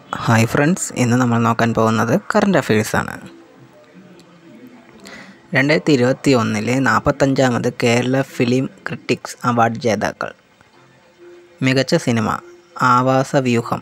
hi friends ഇന്ന് നമ്മൾ നോക്കാൻ പോകുന്നത് കറണ്ട് അഫയേഴ്സാണ് രണ്ടായിരത്തി ഇരുപത്തി ഒന്നിലെ നാൽപ്പത്തഞ്ചാമത് കേരള ഫിലിം ക്രിട്ടിക്സ് അവാർഡ് ജേതാക്കൾ മികച്ച സിനിമ ആവാസവ്യൂഹം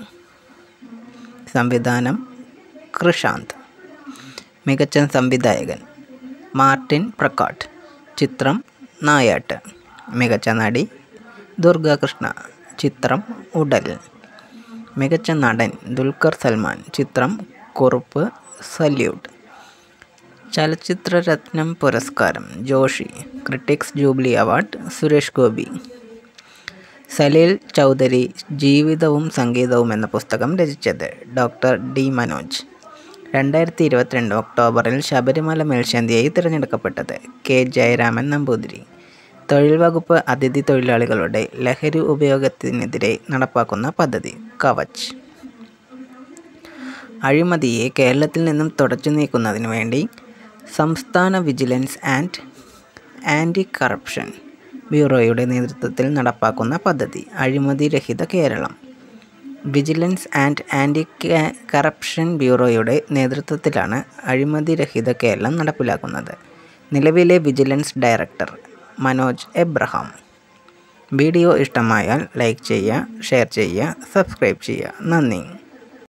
സംവിധാനം കൃഷാന്ത് മികച്ച സംവിധായകൻ മാർട്ടിൻ പ്രക്കാട്ട് ചിത്രം നായാട്ട് മികച്ച നടി ദുർഗാകൃഷ്ണ ചിത്രം ഉടൽ മികച്ച നടൻ ദുൽഖർ സൽമാൻ ചിത്രം കുറുപ്പ് സല്യൂട്ട് ചലച്ചിത്രരത്നം പുരസ്കാരം Joshi critics jubilee award Suresh Gopi Salil Chowdhury ജീവിതവും സംഗീതവും എന്ന പുസ്തകം രചിച്ചത് ഡോക്ടർ ഡി മനോജ് രണ്ടായിരത്തി ഇരുപത്തിരണ്ട് ഒക്ടോബറിൽ ശബരിമല മേൽശാന്തിയായി തിരഞ്ഞെടുക്കപ്പെട്ടത് കെ ജയരാമൻ നമ്പൂതിരി തൊഴിൽ വകുപ്പ് അതിഥി തൊഴിലാളികളുടെ ലഹരി ഉപയോഗത്തിനെതിരെ നടപ്പാക്കുന്ന പദ്ധതി കവച് അഴിമതിയെ കേരളത്തിൽ നിന്നും തുടച്ചു നീക്കുന്നതിന് വേണ്ടി സംസ്ഥാന വിജിലൻസ് ആൻഡ് ആൻറ്റി കറപ്ഷൻ ബ്യൂറോയുടെ നേതൃത്വത്തിൽ നടപ്പാക്കുന്ന പദ്ധതി അഴിമതി രഹിത Keralam vigilance and anti corruption ബ്യൂറോയുടെ നേതൃത്വത്തിലാണ് അഴിമതി രഹിത കേരളം നടപ്പിലാക്കുന്നത് നിലവിലെ vigilance director Manoj Abraham video ഇഷ്ടമായാൽ ലൈക്ക് ചെയ്യുക ഷെയർ ചെയ്യുക സബ്സ്ക്രൈബ് ചെയ്യുക നന്ദി